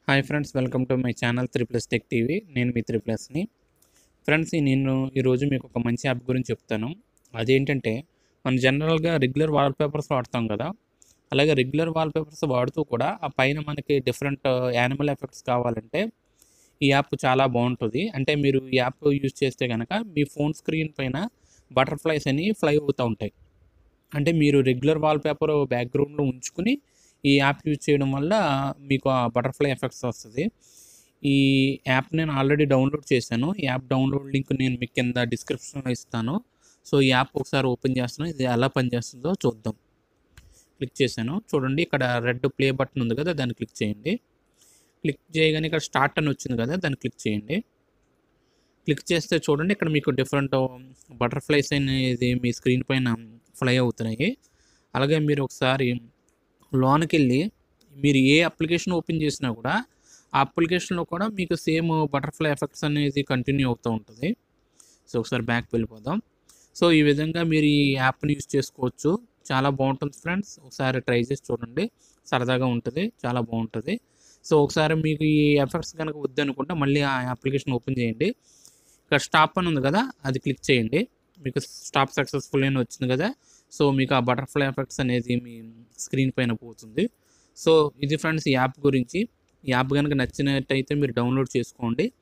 hi friends welcome to my channel three plus tech TV నేను మీ three ప్లస్ని friends ఈ నేను ఈరోజు మీకు ఒక మంచి యాప్ గురించి చెప్తాను అదేంటంటే మనం జనరల్గా రెగ్యులర్ వాల్ పేపర్స్ వాడతాం కదా అలాగే రెగ్యులర్ వాల్ పేపర్స్ వాడుతూ కూడా ఆ పైన మనకి డిఫరెంట్ యానిమల్ ఎఫెక్ట్స్ కావాలంటే ఈ యాప్ చాలా బాగుంటుంది అంటే మీరు ఈ యాప్ యూజ్ చేస్తే కనుక మీ ఫోన్ స్క్రీన్ పైన బటర్ఫ్లైస్ అని ఫ్లై అవుతూ ఉంటాయి అంటే మీరు రెగ్యులర్ వాల్ పేపర్ బ్యాక్గ్రౌండ్లో ఉంచుకుని ఈ యాప్ యూజ్ చేయడం వల్ల మీకు ఆ బటర్ఫ్లై ఎఫెక్ట్స్ వస్తుంది ఈ యాప్ నేను ఆల్రెడీ డౌన్లోడ్ చేశాను ఈ యాప్ డౌన్లోడ్ లింక్ నేను మీకు కింద డిస్క్రిప్షన్లో ఇస్తాను సో ఈ యాప్ ఒకసారి ఓపెన్ చేస్తాను ఇది ఎలా పనిచేస్తుందో చూద్దాం క్లిక్ చేశాను చూడండి ఇక్కడ రెడ్ ప్లే బటన్ ఉంది కదా దాన్ని క్లిక్ చేయండి క్లిక్ చేయగానే ఇక్కడ స్టార్ట్ అని వచ్చింది కదా దాన్ని క్లిక్ చేయండి క్లిక్ చేస్తే చూడండి ఇక్కడ మీకు డిఫరెంట్ బటర్ఫ్లైస్ అనేది మీ స్క్రీన్ పైన ఫ్లై అవుతున్నాయి అలాగే మీరు ఒకసారి లోనికి వెళ్ళి మీరు ఏ అప్లికేషన్ ఓపెన్ చేసినా కూడా ఆ అప్లికేషన్లో కూడా మీకు సేమ్ బటర్ఫ్లై ఎఫెక్ట్స్ అనేది కంటిన్యూ అవుతూ ఉంటుంది సో ఒకసారి బ్యాక్ వెళ్ళిపోదాం సో ఈ విధంగా మీరు ఈ యాప్ని యూజ్ చేసుకోవచ్చు చాలా బాగుంటుంది ఫ్రెండ్స్ ఒకసారి ట్రై చేసి చూడండి సరదాగా ఉంటుంది చాలా బాగుంటుంది సో ఒకసారి మీకు ఈ ఎఫెక్ట్స్ కనుక వద్దనుకుంటే మళ్ళీ ఆ అప్లికేషన్ ఓపెన్ చేయండి ఇక్కడ స్టాప్ అని ఉంది కదా అది క్లిక్ చేయండి మీకు స్టాప్ సక్సెస్ఫుల్ అని వచ్చింది కదా సో మీకు ఆ బటర్ఫ్లై ఎఫెక్ట్స్ అనేది మీ స్క్రీన్ పైన పోతుంది సో ఇది ఫ్రెండ్స్ ఈ యాప్ గురించి ఈ యాప్ కనుక నచ్చినట్టయితే మీరు డౌన్లోడ్ చేసుకోండి